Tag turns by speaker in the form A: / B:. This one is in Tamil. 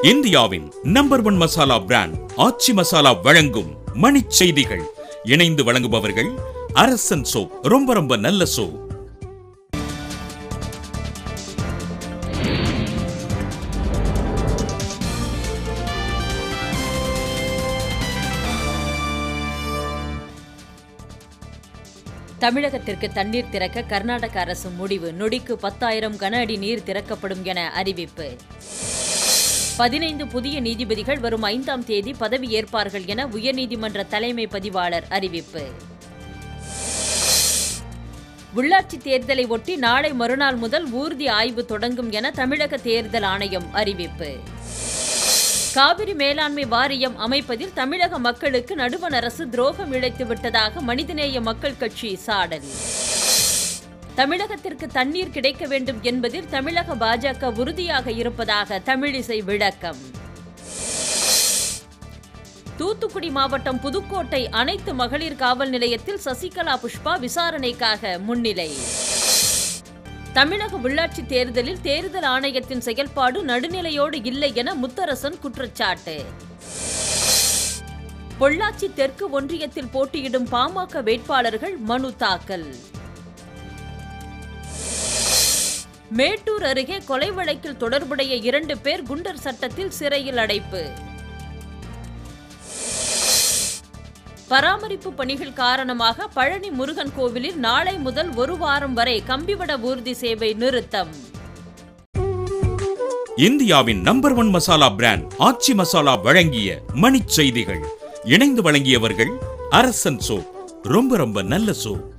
A: இந்தியாவின் number one masala brand Aachi masala வழங்கும் மணிச் செய்திகள் இணைந்து வழங்குபவர்கள் அரசன் சோப் ரொம்ப ரொம்ப நல்ல சோப்
B: தமிழகத்திற்கு தண்ணீர் திறக்க கர்நாடக அரசு முடிவு நொடிக்கு பத்தாயிரம் கன அடி நீர் திறக்கப்படும் என அறிவிப்பு பதினைந்து புதிய நீதிபதிகள் வரும் ஐந்தாம் தேதி பதவி ஏற்பார்கள் என உயர்நீதிமன்ற தலைமை பதிவாளர் அறிவிப்பு உள்ளாட்சி தேர்தலை ஒட்டி நாளை மறுநாள் முதல் ஊர்தி ஆய்வு தொடங்கும் என தமிழக தேர்தல் ஆணையம் அறிவிப்பு காவிரி மேலாண்மை வாரியம் அமைப்பதில் தமிழக மக்களுக்கு நடுவண் அரசு துரோகம் இழைத்து விட்டதாக மனிதநேய மக்கள் கட்சி சாடல் தமிழகத்திற்கு தண்ணீர் கிடைக்க வேண்டும் என்பதில் தமிழக பாஜக உறுதியாக இருப்பதாக தமிழிசை விளக்கம் தூத்துக்குடி மாவட்டம் புதுக்கோட்டை அனைத்து மகளிர் காவல் நிலையத்தில் சசிகலா புஷ்பா விசாரணைக்காக முன்னிலை தமிழக உள்ளாட்சி தேர்தலில் தேர்தல் ஆணையத்தின் செயல்பாடு நடுநிலையோடு இல்லை என முத்தரசன் குற்றச்சாட்டு பொள்ளாச்சி தெற்கு ஒன்றியத்தில் போட்டியிடும் பாமக வேட்பாளர்கள் மனு தாக்கல் மேட்டூர் அருகே கொலை வழக்கில் தொடர்புடைய இரண்டு பேர் குண்டர் சட்டத்தில் சிறையில் அடைப்பு பராமரிப்பு பணிகள் காரணமாக பழனி முருகன் கோவிலில் நாளை முதல் ஒரு வாரம் வரை கம்பிவட ஊர்தி சேவை நிறுத்தம்
A: இந்தியாவின் number one masala brand Aachi masala வழங்கிய மணிச் செய்திகள் இணைந்து வழங்கியவர்கள் அரசன் சோப் ரொம்ப ரொம்ப நல்ல சோப்